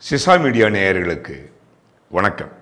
சிசா media நேயர்களுக்கு வணக்கம்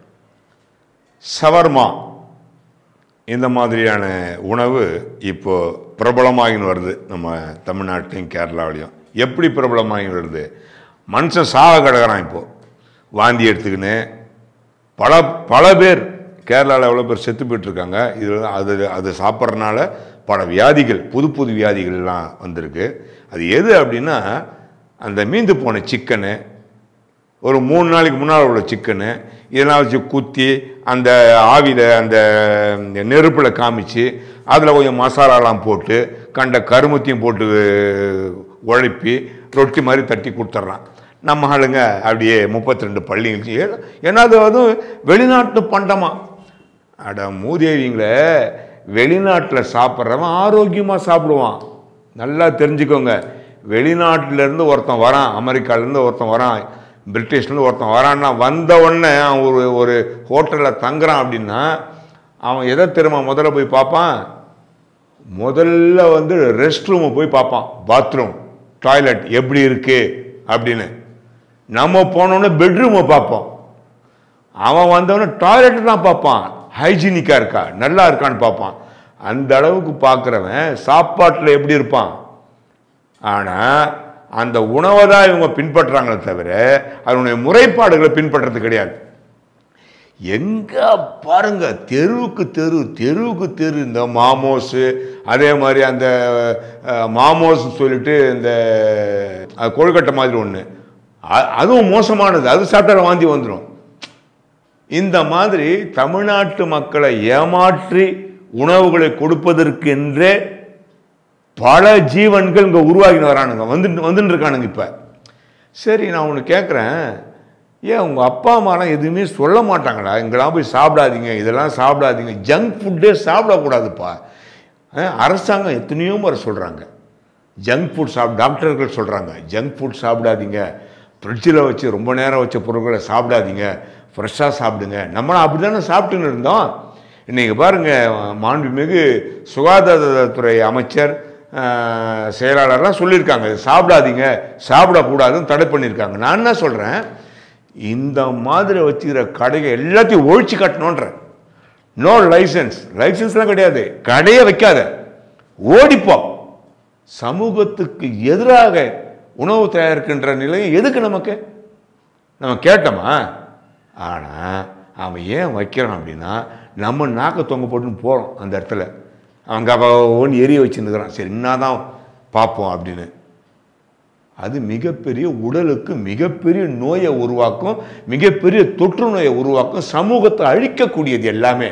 shawarma இந்த மாதிரியான உணவு இப்போ பிரபலமாகின்னு வருது நம்ம தமிழ்நாட்டிலையும் கேரளாவிலையும் எப்படி பிரபலமாகி வருது மனுஷன் சாக கிடக்குறான் இப்போ வாந்தி எடுத்துக்கின்னு பல பல பேர் கேரளாவில் எவ்வளோ பேர் செத்து போயிட்டுருக்காங்க இது அது அது சாப்பிட்றதுனால பல வியாதிகள் புது புது வியாதிகள்லாம் வந்திருக்கு அது எது அப்படின்னா அந்த மீந்து போன சிக்கனு ஒரு மூணு நாளைக்கு முன்னால் உள்ள சிக்கனு இதெல்லாம் வச்சு குத்தி அந்த ஆவியில் அந்த நெருப்பில் காமிச்சு அதில் கொஞ்சம் மசாலாலாம் போட்டு கண்ட கருமத்தையும் போட்டு உழைப்பி ரொட்டி மாதிரி தட்டி கொடுத்துட்றான் நம்ம ஆளுங்க அப்படியே முப்பத்தி ரெண்டு பள்ளிங்களுக்கு ஏ- ஏன்னா அது அதுவும் வெளிநாட்டு பண்டமா அட மூதேவிங்களே வெளிநாட்டில் சாப்பிட்றவன் ஆரோக்கியமாக சாப்பிடுவான் நல்லா தெரிஞ்சுக்கோங்க வெளிநாட்டிலேருந்து ஒருத்தன் வரான் அமெரிக்காலேருந்து ஒருத்தன் வரான் பிரிட்டிஷ்லேருந்து ஒருத்தன் வரான்னா வந்த உடனே அவன் ஒரு ஒரு ஹோட்டலில் தங்குறான் அப்படின்னா அவன் எதை தெரியுமா முதல்ல போய் பார்ப்பான் முதல்ல வந்து ரெஸ்ட் ரூமை போய் பார்ப்பான் பாத்ரூம் டாய்லெட் எப்படி இருக்கு அப்படின்னு நம்ம போனோன்னே பெட்ரூமை பார்ப்போம் அவன் வந்தவொடனே டாய்லெட் தான் பார்ப்பான் ஹைஜீனிக்காக இருக்கா நல்லா இருக்கான்னு பார்ப்பான் அந்த அளவுக்கு பார்க்குறவன் சாப்பாட்டில் எப்படி இருப்பான் ஆனால் அந்த உணவை தான் இவங்க பின்பற்றுறாங்களே தவிர அதனுடைய முறைப்பாடுகளை பின்பற்றுறது கிடையாது எங்க பாருங்க தெருவுக்கு தெரு தெருவுக்கு தெரு இந்த மாமோஸு அதே மாதிரி அந்த அஹ், மாமோஸ் சொல்லிட்டு இந்த அஹ், கொழுக்கட்டை மாதிரி ஒன்று அதுவும் மோசமானது அது சாப்பிட்டா வாந்தி வந்துடும் இந்த மாதிரி தமிழ்நாட்டு மக்களை ஏமாற்றி உணவுகளை கொடுப்பதற்கென்றே பல ஜீவன்கள் இங்கே உருவாகின்னு வரானுங்க வந்துட்டு வந்துட்டு இருக்கானுங்க இப்போ சரி நான் ஒன்று கேட்குறேன் ஏன் உங்கள் அப்பா அம்மாலாம் எதுவுமே சொல்ல மாட்டாங்களா இங்கெல்லாம் போய் சாப்பிடாதீங்க இதெல்லாம் சாப்பிடாதீங்க ஜங்க் ஃபுட்டே சாப்பிடக்கூடாதுப்பா அஹ், அரசாங்கம் எத்தனையோ முறை சொல்கிறாங்க ஜங்க் ஃபுட் சாப்பிட டாக்டர்கள் சொல்கிறாங்க ஜங்க் ஃபுட் சாப்பிடாதீங்க ஃப்ரிட்ஜில் வச்சு ரொம்ப நேரம் வச்ச பொருட்களை சாப்பிடாதீங்க ஃப்ரெஷ்ஷாக சாப்பிடுங்க நம்மளும் அப்படி தானே சாப்பிட்டுன்னு இருந்தோம் இன்றைக்கி பாருங்கள் மாண்புமிகு சுகாதாரத்துறை அமைச்சர் அஹ், செயலாளர்லாம் சொல்லியிருக்காங்க இது சாப்பிடாதீங்க சாப்பிடக்கூடாதுன்னு தடை பண்ணியிருக்காங்க நான் என்ன சொல்கிறேன் இந்த மாதிரி வச்சுக்கிற கடையை எல்லாத்தையும் ஒழிச்சு கட்டணுன்றேன் நோ லைசன்ஸ் லைசன்ஸ்லாம் கிடையாது கடையை வைக்காத ஓடிப்போ சமூகத்துக்கு எதிராக உணவு தயாரிக்கின்ற நிலையம் எதுக்கு நமக்கு நம்ம கேட்டோமா ஆனால் அவன் ஏன் வைக்கிறான் அப்படின்னா நம்ம நாக்க தொங்க போட்டுன்னு போகிறோம் அந்த இடத்துல அவங்க ஒன்று எரிய வச்சுருக்கிறான் சரி என்னதான் பார்ப்போம் அப்படின்னு அது மிகப்பெரிய உடலுக்கு மிகப்பெரிய நோயை உருவாக்கும் மிகப்பெரிய தொற்று நோயை உருவாக்கும் சமூகத்தை அழிக்கக்கூடியது எல்லாமே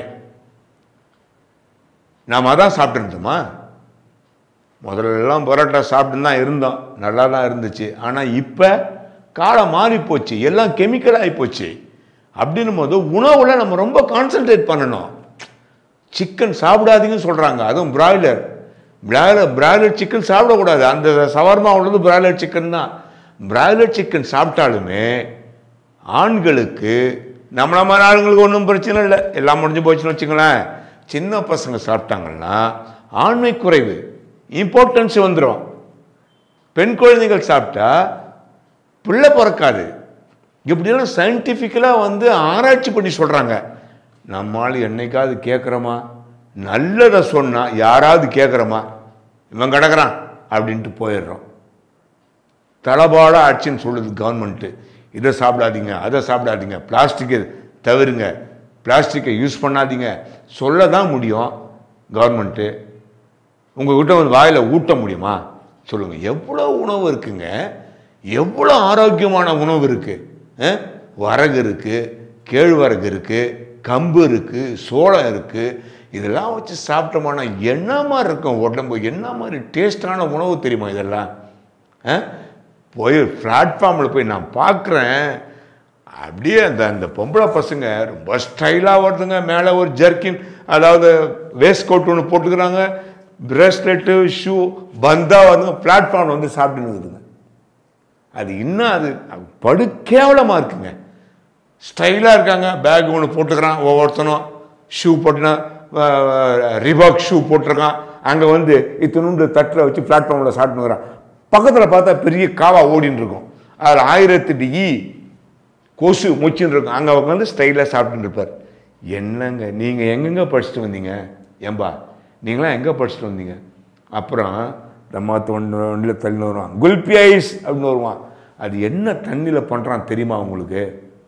நாம் அதான் சாப்பிட்டுருந்தோமா முதல்லலாம் பரோட்டா சாப்பிட்டு தான் இருந்தோம் நல்லா தான் இருந்துச்சு ஆனால் இப்போ காலம் மாறி போச்சு எல்லாம் கெமிக்கல் ஆகி போச்சு அப்படின்னும் போது உணவில் நம்ம ரொம்ப கான்சென்ட்ரேட் பண்ணணும் சிக்கன் சாப்பிடாதீங்கன்னு சொல்கிறாங்க அதுவும் பிராய்லர் பிராய்லர் பிராய்லர் சிக்கன் சாப்பிடக்கூடாது அந்த சவர்மா உள்ளது பிராய்லர் சிக்கன் தான் பிராய்லர் சிக்கன் சாப்பிட்டாலுமே ஆண்களுக்கு நம்மள மாதிரி ஆளுங்களுக்கு ஒன்றும் பிரச்சனை இல்லை எல்லாம் முடிஞ்சு போச்சுன்னு வச்சுங்களேன் சின்ன பசங்க சாப்பிட்டாங்கன்னா ஆண்மை குறைவு இம்பார்ட்டன்ஸ் வந்துடும் பெண் குழந்தைகள் சாப்பிட்டா பிள்ளை பிறக்காது இப்படியெல்லாம் சயின்டிஃபிக்கலாக வந்து ஆராய்ச்சி பண்ணி சொல்கிறாங்க நம்மால் என்னைக்காவது கேட்குறோமா நல்லதை சொன்னால் யாராவது கேட்குறோமா இவன் கிடக்குறான் அப்படின்ட்டு போயிடுறோம் தளபாட ஆட்சின்னு சொல்லுது கவர்மெண்ட்டு இதை சாப்பிடாதீங்க அதை சாப்பிடாதீங்க பிளாஸ்டிக்கை தவிருங்க பிளாஸ்டிக்கை யூஸ் பண்ணாதீங்க சொல்ல தான் முடியும் கவர்மெண்ட்டு உங்ககிட்ட வந்து வாயில் ஊட்ட முடியுமா சொல்லுங்கள் எவ்வளோ உணவு இருக்குங்க எவ்வளோ ஆரோக்கியமான உணவு இருக்குது வரகு இருக்குது கேழ்வரகு இருக்குது கம்பு இருக்குது சோளம் இருக்குது இதெல்லாம் வச்சு சாப்பிட்டோம்னா என்ன மாதிரி இருக்கும் உடம்பு என்ன மாதிரி டேஸ்டான உணவு தெரியுமா இதெல்லாம் ஆ? போய் பிளாட்ஃபார்மில் போய் நான் பார்க்குறேன் அப்படியே அந்த அந்த பொம்பளை பசங்க ரொம்ப ஸ்டைலாக வருதுங்க மேலே ஒரு ஜர்க்கின் அதாவது வேஸ்ட் கோட் ஒன்று போட்டுக்கிறாங்க பிரேஸ்லெட்டு ஷூ பந்தா வந்து பிளாட்ஃபார்ம் வந்து சாப்பிட்டுன்னு இருக்குதுங்க அது இன்னும் அது படு கேவலமாக இருக்குங்க ஸ்டைலாக இருக்காங்க பேக் ஒன்று போட்டுக்கிறான் ஒவ்வொருத்தனும் ஷூ போட்டுனா ரிபாக் ஷூ போட்டிருக்கான் அங்கே வந்து இத்தினுண்டு தட்டில் வச்சு பிளாட்ஃபார்மில் சாப்பிட்டுக்கிறான் பக்கத்தில் பார்த்தா பெரிய காவா ஓடின்னு இருக்கும் அதில் ஆயிரத்தெட்டு ஈ கொசு முச்சின்னு இருக்கும் அங்கே உட்காந்து ஸ்டைலாக சாப்பிட்டுட்டு இருப்பார் என்னங்க நீங்கள் எங்கெங்க படிச்சுட்டு வந்தீங்க ஏம்பா நீங்களாம் எங்கே படிச்சுட்டு வந்தீங்க அப்புறம் ரம்மா தொண்டு ஒன்றில் தள்ளின்னு வருவான் குல்பி ஐஸ் அப்படின்னு வருவான் அது என்ன தண்ணியில் பண்ணுறான் தெரியுமா உங்களுக்கு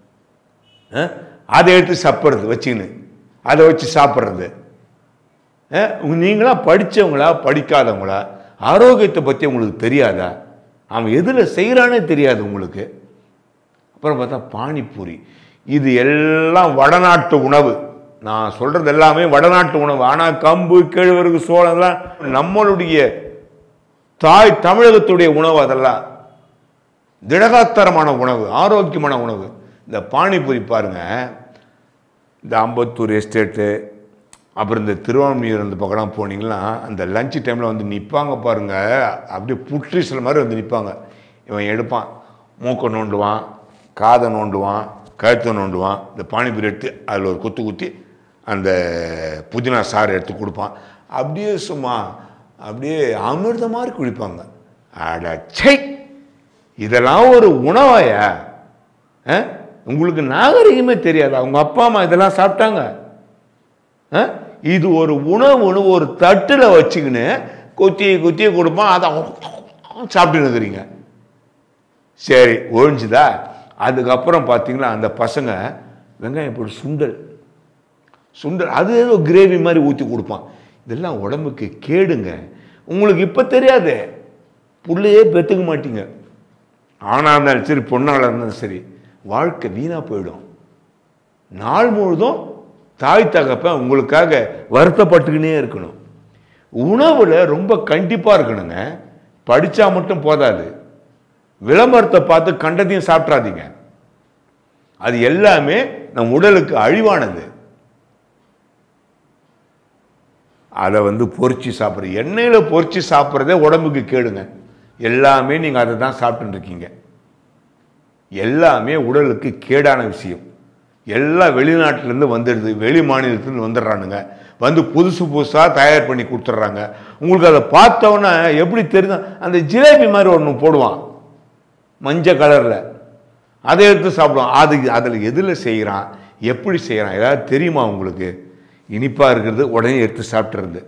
ஆ? அதை எடுத்து சாப்பிட்றது வச்சுக்கின்னு அதை வச்சு சாப்பிட்றது நீங்களா படித்தவங்களா படிக்காதவங்களா ஆரோக்கியத்தை பற்றி உங்களுக்கு தெரியாதா அவன் எதில் செய்கிறானே தெரியாது உங்களுக்கு அப்புறம் பார்த்தா பானிபூரி இது எல்லாம் வடநாட்டு உணவு நான் சொல்கிறது எல்லாமே வடநாட்டு உணவு ஆனால் கம்பு கேழ்வரகு சோளம் எல்லாம் நம்மளுடைய தாய் தமிழகத்துடைய உணவு அதெல்லாம் திடகாத்தரமான உணவு ஆரோக்கியமான உணவு இந்த பானிபூரி பாருங்க இந்த அம்பத்தூர் எஸ்டேட்டு அப்புறம் இந்த திருவான்மையூர் அந்த பக்கம்லாம் போனீங்கன்னா அந்த லஞ்ச் டைமில் வந்து நிற்பாங்க பாருங்க அப்படியே புற்றீசல் மாதிரி வந்து நிற்பாங்க இவன் எடுப்பான் மூக்கை நோண்டுவான் காதை நோண்டுவான் கழுத்தை நோண்டுவான் இந்த பானிபூரி எடுத்து அதில் ஒரு குத்து குத்தி அந்த புதினா சாறு எடுத்து கொடுப்பான் அப்படியே சும்மா அப்படியே அமிர்த மாதிரி குடிப்பாங்க அட சை இதெல்லாம் ஒரு உணவாயா ஆ? உங்களுக்கு நாகரிகமே தெரியாதா உங்க அப்பா அம்மா இதெல்லாம் சாப்பிட்டாங்க ஆ? இது ஒரு உணவுன்னு ஒரு தட்டில் வச்சுக்கின்னு குத்தி குத்தி கொடுப்பான் அதை சாப்பிட்டு இருக்கிறீங்க சரி ஒழிஞ்சுதா அதுக்கப்புறம் பார்த்தீங்கன்னா அந்த பசங்க வெங்காயம் போட்டு சுண்டல் சுண்டல் அது ஏதோ கிரேவி மாதிரி ஊற்றி கொடுப்பான் இதெல்லாம் உடம்புக்கு கேடுங்க உங்களுக்கு இப்போ தெரியாது புள்ளையே பெற்றுக்க மாட்டீங்க ஆணாக இருந்தாலும் சரி பொண்ணாக இருந்தாலும் சரி வாழ்க்கை வீணாக போயிடும் நாள் முழுதும் தாய் தகப்பன் உங்களுக்காக வருத்தப்பட்டுக்கினே இருக்கணும் உணவில் ரொம்ப கண்டிப்பாக இருக்கணுங்க படித்தா மட்டும் போதாது விளம்பரத்தை பார்த்து கண்டதையும் சாப்பிட்றாதீங்க அது எல்லாமே நம் உடலுக்கு அழிவானது அதை வந்து பொரிச்சு சாப்பிட்றது எண்ணெயில் பொரிச்சு சாப்பிட்றதே உடம்புக்கு கேடுங்க எல்லாமே நீங்கள் அதை தான் சாப்பிட்டுட்டு இருக்கீங்க எல்லாமே உடலுக்கு கேடான விஷயம் எல்லாம் வெளிநாட்டிலேருந்து வந்துடுது வெளி மாநிலத்துலேருந்து வந்துடுறானுங்க வந்து புதுசு புதுசாக தயார் பண்ணி கொடுத்துட்றாங்க உங்களுக்கு அதை பார்த்தோன்னே எப்படி தெரியுது அந்த ஜிலேபி மாதிரி ஒன்று போடுவான் மஞ்சள் கலரில் அதை எடுத்து சாப்பிடுவான் அது அதில் எதில் செய்கிறான் எப்படி செய்கிறான் ஏதாவது தெரியுமா உங்களுக்கு இனிப்பாக இருக்கிறது உடனே எடுத்து சாப்பிட்றது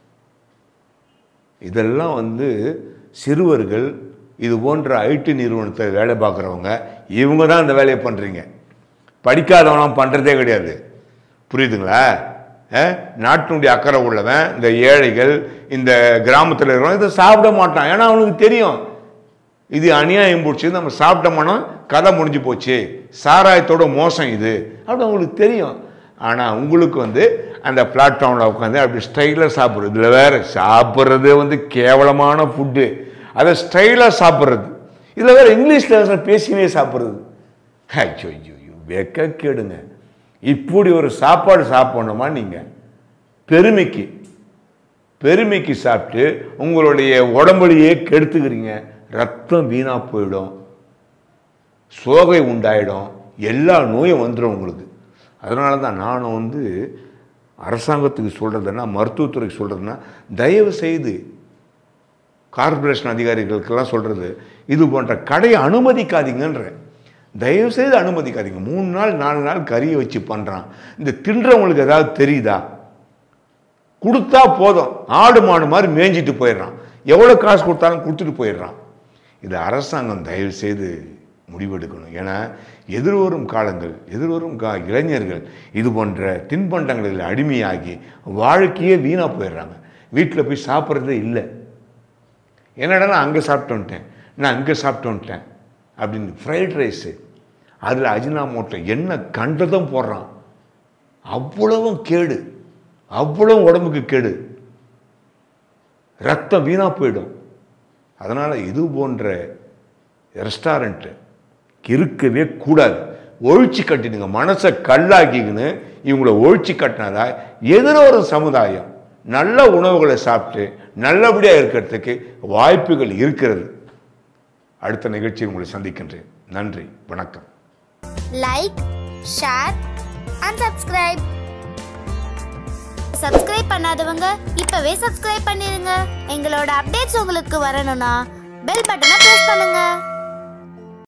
இதெல்லாம் வந்து சிறுவர்கள் இது போன்ற ஐடி நிறுவனத்தை வேலை பார்க்குறவங்க இவங்க தான் இந்த வேலையை பண்ணுறீங்க படிக்காதவனாம் பண்ணுறதே கிடையாது புரியுதுங்களா அஹ், நாட்டினுடைய அக்கறை உள்ளவன் இந்த ஏழைகள் இந்த கிராமத்தில் இருக்கிறவன் இதை சாப்பிட மாட்டான் ஏன்னா அவனுக்கு தெரியும் இது அநியாயம் போச்சு நம்ம சாப்பிட்டோம்னா கதை முடிஞ்சு போச்சு சாராயத்தோட மோசம் இது அப்படி அவங்களுக்கு தெரியும் ஆனால் உங்களுக்கு வந்து அந்த பிளாட்ஃபார்மில் உட்காந்து அப்படி ஸ்டைலாக சாப்பிட்றது இதில் வேற சாப்பிட்றது வந்து கேவலமான ஃபுட்டு அதை ஸ்டைலாக சாப்பிட்றது இதில் வேற இங்கிலீஷில் பேசினே சாப்பிட்றது ஐயோ ஐயோ ஐயோ வெக்க கேடுங்க இப்படி ஒரு சாப்பாடு சாப்பிடணுமா நீங்கள் பெருமைக்கு பெருமைக்கு சாப்பிட்டு உங்களுடைய உடம்புலையே கெடுத்துக்கிறீங்க ரத்தம் வீணாக போயிடும் சோகை உண்டாயிடும் எல்லா நோயும் வந்துடும் உங்களுக்கு அதனால தான் நானும் வந்து அரசாங்கத்துக்கு சொல்கிறதுன்னா மருத்துவத்துறைக்கு சொல்கிறதுன்னா தயவு செய்து கார்ப்பரேஷன் அதிகாரிகளுக்கெல்லாம் சொல்கிறது இது போன்ற கடையை அனுமதிக்காதீங்கன்றேன் தயவு செய்து அனுமதிக்காதீங்க மூணு நாள் நாலு நாள் கறியை வச்சு பண்ணுறான் இந்த தின்றவங்களுக்கு ஏதாவது தெரியுதா கொடுத்தா போதும் ஆடு மாடு மாதிரி மேய்ஞ்சிட்டு போயிடுறான் எவ்வளோ காசு கொடுத்தாலும் கொடுத்துட்டு போயிடுறான் இது அரசாங்கம் தயவு செய்து முடிவெடுக்கணும் ஏன்னா எதிர்வரும் காலங்கள் எதிர்வரும் கா இளைஞர்கள் இது போன்ற தின்பண்டங்களில் அடிமையாகி வாழ்க்கையே வீணாக போயிடுறாங்க வீட்டில் போய் சாப்பிட்றதே இல்லை என்னடா நான் அங்கே சாப்பிட்டு வந்துட்டேன் நான் அங்கே சாப்பிட்டு வந்துட்டேன் அப்படின்னு ஃப்ரைட் ரைஸு அதில் அஜினாமோட்டோ என்ன கண்டதும் போடுறான் அவ்வளவும் கேடு அவ்வளவு உடம்புக்கு கேடு ரத்தம் வீணாக போயிடும் அதனால் இது போன்ற ரெஸ்டாரண்ட்டு இருக்கவே கூடாது ஒழிச்சு கட்டிடுங்க மனசை கல்லாக்கிக்கின்னு இவங்களை ஒழிச்சு கட்டினாதா எதிரோரும் சமுதாயம் நல்ல உணவுகளை சாப்பிட்டு நல்லபடியாக இருக்கிறதுக்கு வாய்ப்புகள் இருக்கிறது அடுத்த நிகழ்ச்சியில் உங்களை சந்திக்கின்றேன் நன்றி வணக்கம் like share and subscribe subscribe பண்ணாதவங்க இப்பவே சப்ஸ்கிரைப் பண்ணிருங்க எங்களோட அப்டேட்ஸ் உங்களுக்கு வரணும்னா பெல் பட்டனை பிரஸ் பண்ணுங்க